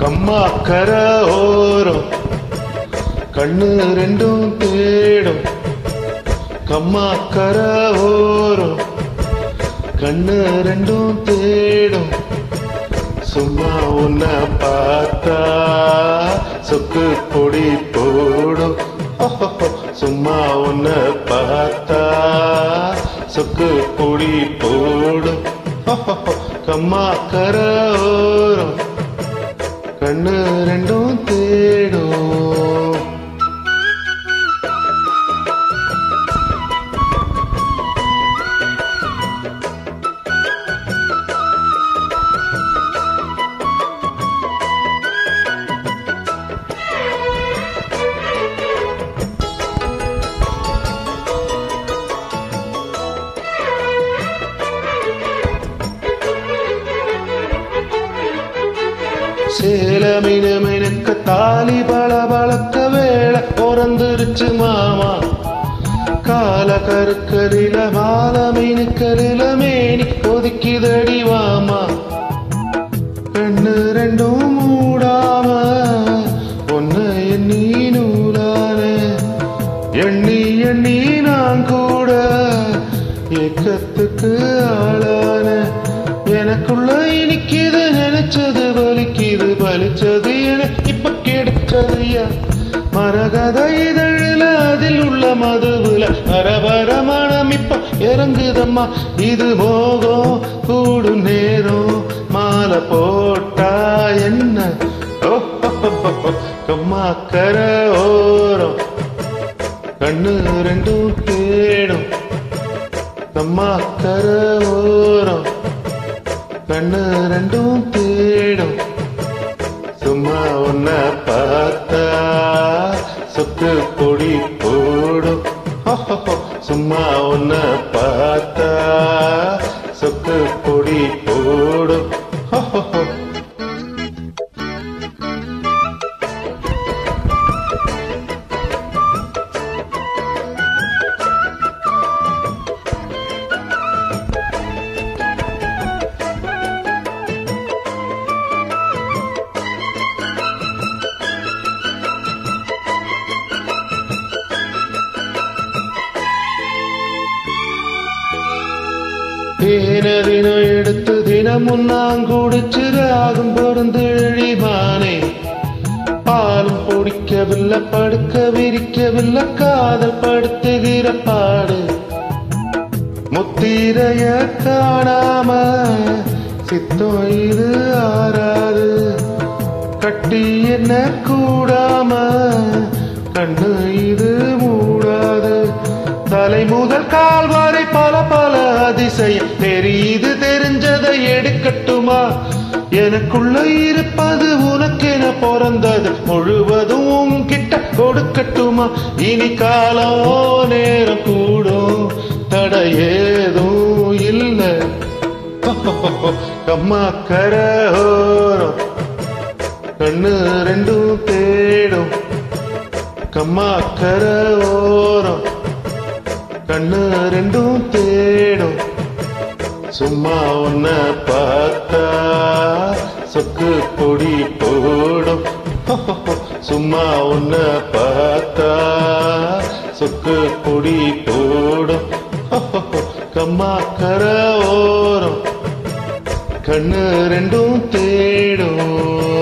கம்மா கர ஓரம் கண்ணு ரெண்டும் தேடும் கம்மா கர ஓரம் கண்ணு ரெண்டும் தேடும் சும்மா உன்னை பார்த்தா சொக்கு பொடி போடும் சும்மா உன்னை பார்த்தா சொக்கு பொடி போடும் கம்மா கர ஓரம் கண்ணு ரெண்டும் தேடும் சேலமினமெனக்க தாலி பல பழக்க வேளை பிறந்துருச்சு மாமா கால கருக்கலில மால மீனுக்கலில மேனி ஒதுக்கிதடி வாமா கண்ணு ரெண்டும் மூடாம ஒன்னு எண்ணி நூலான எண்ணி எண்ணி நான் கூட ஏக்கத்துக்கு ஆளான எனக்குள்ள இனிக்குது நினைச்சது வலிக்குது பலிச்சது என இப்ப கிடைச்சதையா மரகத இதழில அதில் உள்ள மதுவுல மரபர மனம் இப்ப இறங்குதம்மா இது மோகம் கூடும் நேரம் மாலை போட்டா என்ன ஓ, கம்மா கர ஓரம் கண்ணு ரெண்டும் தேடும் கம்மா கர ஓரம் கண்ணு ரெண்டும் தேடும் சும்மா உன்ன பார்த்தா சொத்து பொடி போடும் சும்மா உன்ன பார்த்தா சொத்து பொடி போடும் தேனதினம் எடுத்து தினம் முன்னாங்குடிச்சு ராகம் பொருந்து எழிமானே பாலும் பொடிக்கவில்லை படுக்க விரிக்கவில்லை காதல் படுத்துகிற பாடு முத்திரைய காணாம சித்தம் இது ஆறாது கட்டி என்ன கூடாம கண்ணு இது மூடாது தலை முதல் கால் வரை பல பல அதிசயம் தெரியுது தெரிஞ்சதை எடுக்கட்டுமா எனக்குள்ள இருப்பது உனக்கென பிறந்தது முழுவதும் உன்கிட்ட கொடுக்கட்டுமா இனி காலம் நேரம் கூடும் தடை ஏதும் இல்லை கம்மா கரோரம் கண்ணு ரெண்டும் தேடும் கம்மா கரோரம் கண்ணு ரெண்டும் தேடும் சும்மா உன்ன பார்த்தா சொக்கு பொடி போடும் சும்மா உன்ன பார்த்தா சொக்கு பொடி போடும் கம்மா கர ஓரம் கண்ணு ரெண்டும் தேடும்